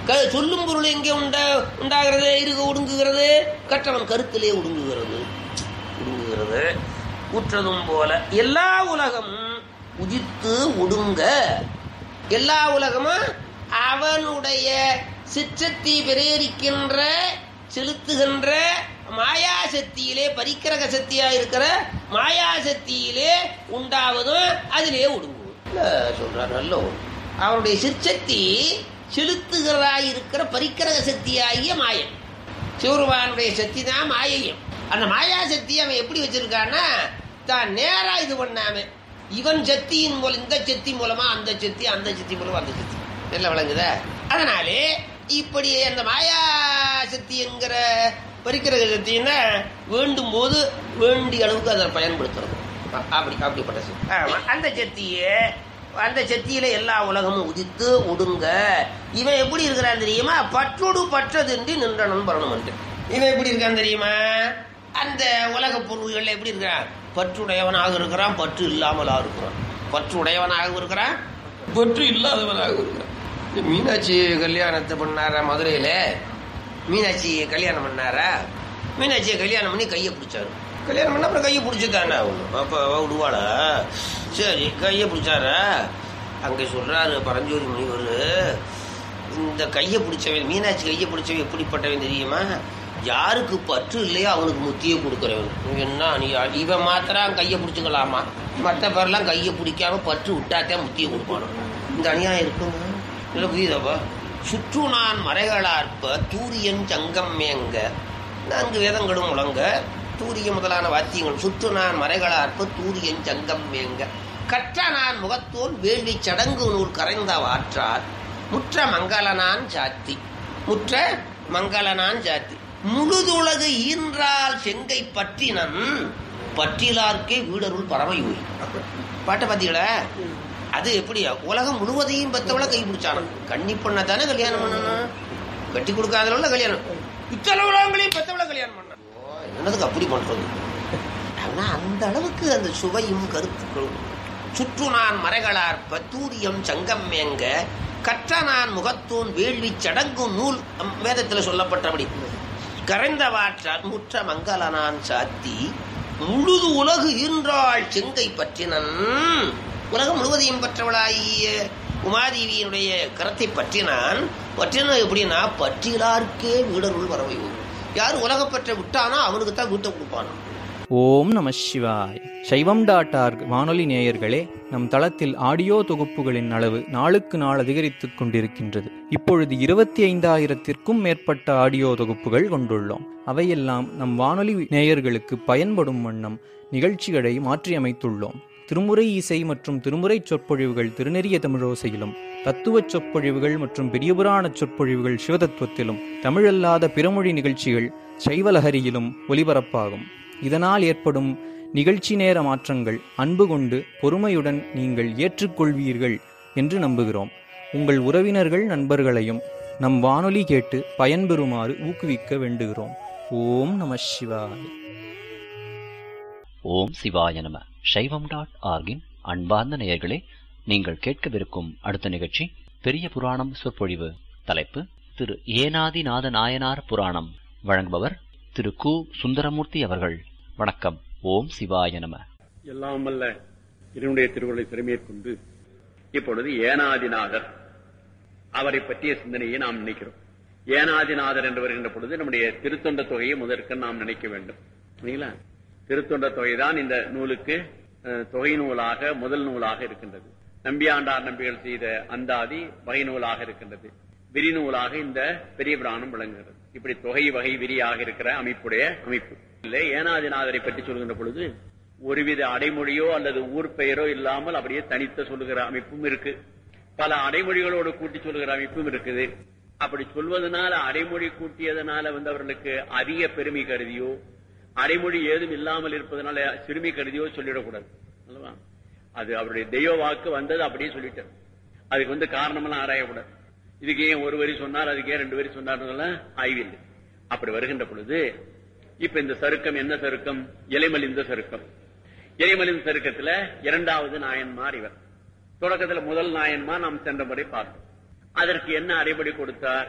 க- சொல்லும் பொருள் எங்கே உண்டா உண்டாகிறது இருக ஒடுங்குகிறது கற்றவன் கருத்திலே ஒடுங்குகிறது ஒடுங்குகிறது உற்றதும் போல எல்லா உலகமும் உதித்து ஒடுங்க எல்லா உலகமும் அவனுடைய சிற்றத்தை பிரேரிக்கின்ற செலுத்துகின்ற மாயா சக்தியிலே பரிக்கிரக சக்தியா இருக்கிற மாயா சக்தியிலே உண்டாவதும் அதிலே ஒடுங்குவது இல்ல, சொல்றார் நல்ல ஒன்று. அவனுடைய சிற்சக்தி செலுத்துகிறதாய் இருக்கிற பரிக்கிரக சக்தியாகிய மாயன் சிவருமானுடைய சக்தி தான் மாயையும் அந்த மாயா சக்தி அவன் எப்படி வச்சிருக்கான்னா தான் நேரா இது பண்ணாம இவன் சக்தியின் மூலம் இந்த சக்தி மூலமா அந்த சக்தி அந்த சக்தி மூலமா அந்த சக்தி நல்ல விளங்குதா அதனாலே இப்படி அந்த மாயா சக்தி என்கிற பரிக்கிரக சக்தின்னா வேண்டும் போது வேண்டிய அளவுக்கு அதை பயன்படுத்துறது அ- அப்படி அப்படிப்பட்ட சக்தி ஆமா, அந்த சக்தியே அந்த சக்தியில எல்லா உலகமும் உதித்து ஒடுங்க இவன் எப்படி இருக்கிறான் தெரியுமா பற்றோடு பற்றதின்றி நின்ற நண்பரணும் என்று இவன் எப்படி இருக்கான் தெரியுமா அந்த உலக பொருள்கள் எப்படி இருக்கிறான் பற்றுடையவனாக இருக்கிறான் பற்று இல்லாமலாக இருக்கிறான் பற்று உடையவனாக இருக்கிறான் பற்று இல்லாதவனாக இருக்கிறான் இந்த மீனாட்சி கல்யாணத்தை பண்ணாரா மதுரையில மீனாட்சி கல்யாணம் பண்ணாரா மீனாட்சியை கல்யாணம் பண்ணி கையை பிடிச்சாரு கல்யாணம் பண்ண அப்புறம் கையை பிடிச்சிட்டானே ஆகணும் அப்போ அவ விடுவாளா சரி கையை பிடிச்சாரா அங்கே சொல்றாரு பரஞ்சோதி முனிவர் இந்த கையை பிடிச்சவன் மீனாட்சி கையை பிடிச்சவன் எப்படிப்பட்டவன் தெரியுமா யாருக்கு பற்று இல்லையோ அவனுக்கு முத்தியை கொடுக்குறவன் இவன் என்ன நீ இவன் மாத்திரம் கையை பிடிச்சிக்கலாமா மற்ற பேர்லாம் கையை பிடிக்காம பற்று விட்டாத்தே முத்தியை கொடுப்பானோ இந்த அநியாயம் இருக்குங்க இல்லை புரியுதாப்பா சுற்று நான் மறைகளார்ப்ப தூரியன் சங்கம் மேங்க நான்கு வேதங்களும் முழங்க தூரிய முதலான வாத்தியங்கள் சுற்று நான் மறைகளார்ப்ப தூரியன் சங்கம் மேங்க கற்ற நான் முகத்தோன் வேள்வி சடங்கு நூல் கரைந்த வாற்றார் முற்ற மங்களனான் சாத்தி முற்ற மங்களனான் சாத்தி முழுதுலகு ஈன்றால் செங்கை பற்றினன் பற்றிலார்க்கே வீடருள் பறவையூர் பாட்டை பார்த்தீங்களா அது எப்படி உலகம் முழுவதையும் பெத்தவள கை பிடிச்சானாம் கன்னி பொண்ணை தானே கல்யாணம் பண்ணணும் கட்டி கொடுக்காதவள கல்யாணம் இத்தனை உலகங்களையும் பெத்தவள கல்யாணம் பண்ண என்னதுக்கு அப்படி பண்றது ஆனா அந்த அளவுக்கு அந்த சுவையும் கருத்துக்களும் சுற்று நான் மறைகளார் பத்தூரியம் சங்கம் மேங்க கற்ற நான் முகத்தூன் வேள்வி சடங்கு நூல் அம் வேதத்தில் சொல்லப்பட்டபடி கரைந்த வாற்றால் முற்ற மங்களனான் சாத்தி முழுது உலகு ஈன்றாள் செங்கை பற்றினன் உலகம் முழுவதையும் பற்றவளாகிய உமாதேவியினுடைய கரத்தை பற்றினான் பற்றின எப்படின்னா பற்றிலார்க்கே வீடருள் வரவை யார் உலகப்பற்ற விட்டானோ அவனுக்கு தான் வீட்டை கொடுப்பானோ ஓம் நம சிவாய் சைவம் டாட் ஆர்க் வானொலி நேயர்களே நம் தளத்தில் ஆடியோ தொகுப்புகளின் அளவு நாளுக்கு நாள் அதிகரித்துக் கொண்டிருக்கின்றது இப்பொழுது இருபத்தி ஐந்தாயிரத்திற்கும் மேற்பட்ட ஆடியோ தொகுப்புகள் கொண்டுள்ளோம் அவையெல்லாம் நம் வானொலி நேயர்களுக்கு பயன்படும் வண்ணம் நிகழ்ச்சிகளை மாற்றியமைத்துள்ளோம் திருமுறை இசை மற்றும் திருமுறை சொற்பொழிவுகள் திருநெறிய தமிழோசையிலும் தத்துவச் சொற்பொழிவுகள் மற்றும் பெரியபுராண சொற்பொழிவுகள் சிவதத்துவத்திலும் தமிழல்லாத பிறமொழி நிகழ்ச்சிகள் சைவலஹரியிலும் ஒலிபரப்பாகும் இதனால் ஏற்படும் நிகழ்ச்சி நேர மாற்றங்கள் அன்பு கொண்டு பொறுமையுடன் நீங்கள் ஏற்றுக்கொள்வீர்கள் என்று நம்புகிறோம் உங்கள் உறவினர்கள் நண்பர்களையும் நம் வானொலி கேட்டு பயன்பெறுமாறு ஊக்குவிக்க வேண்டுகிறோம் ஓம் நம சிவாய் ஓம் சிவாய நம சைவம் டாட் ஆர்கின் அன்பார்ந்த நேயர்களே நீங்கள் கேட்கவிருக்கும் அடுத்த நிகழ்ச்சி பெரிய புராணம் சொற்பொழிவு தலைப்பு திரு ஏனாதிநாத நாயனார் புராணம் வழங்குபவர் திரு கு சுந்தரமூர்த்தி அவர்கள் வணக்கம் ஓம் சிவாய நம எல்லாம் வல்ல இதனுடைய திருவுருளை திறமேற்கொண்டு இப்பொழுது ஏனாதிநாதர் அவரை பற்றிய சிந்தனையை நாம் நினைக்கிறோம் ஏனாதிநாதர் என்று வருகின்ற பொழுது நம்முடைய திருத்தொண்ட தொகையை முதற்க நாம் நினைக்க வேண்டும் சரிங்களா திருத்தொண்ட தொகைதான் இந்த நூலுக்கு அஹ், தொகை நூலாக முதல் நூலாக இருக்கின்றது நம்பியாண்டார் நம்பிகள் செய்த அந்தாதி வகை நூலாக இருக்கின்றது விரி நூலாக இந்த பெரிய பிராணம் விளங்குகிறது இப்படி தொகை வகை விரியாக இருக்கிற அமைப்புடைய அமைப்பு இல்லை ஏனாதிநாதரை பற்றி சொல்கின்ற பொழுது ஒருவித அடைமொழியோ அல்லது ஊர் பெயரோ இல்லாமல் அப்படியே தனித்த சொல்லுகிற அமைப்பும் இருக்கு பல அடைமொழிகளோடு கூட்டி சொல்லுகிற அமைப்பும் இருக்குது அப்படி சொல்வதனால அடைமொழி கூட்டியதனால வந்து அவர்களுக்கு அதிக பெருமை கருதியோ அடைமொழி ஏதும் இல்லாமல் இருப்பதனால சிறுமி கருதியோ சொல்லிடக்கூடாது அல்லவா அது அவருடைய தெய்வ வாக்கு வந்தது அப்படியே சொல்லிட்டார் அதுக்கு வந்து காரணமெல்லாம் ஆராயக்கூடாது இதுக்கு ஏன் ஒரு வரி சொன்னார் அதுக்கு ஏன் ரெண்டு வரி சொன்னார் ஆய்வில்லை அப்படி வருகின்ற பொழுது இப்ப இந்த சருக்கம் என்ன சருக்கம் இலைமலிந்த சருக்கம் இலைமலிந்த சருக்கத்துல இரண்டாவது நாயன்மார் இவர் தொடக்கத்துல முதல் நாயன்மார் நாம் சென்ற முறை பார்த்தோம் அதற்கு என்ன அடைபடி கொடுத்தார்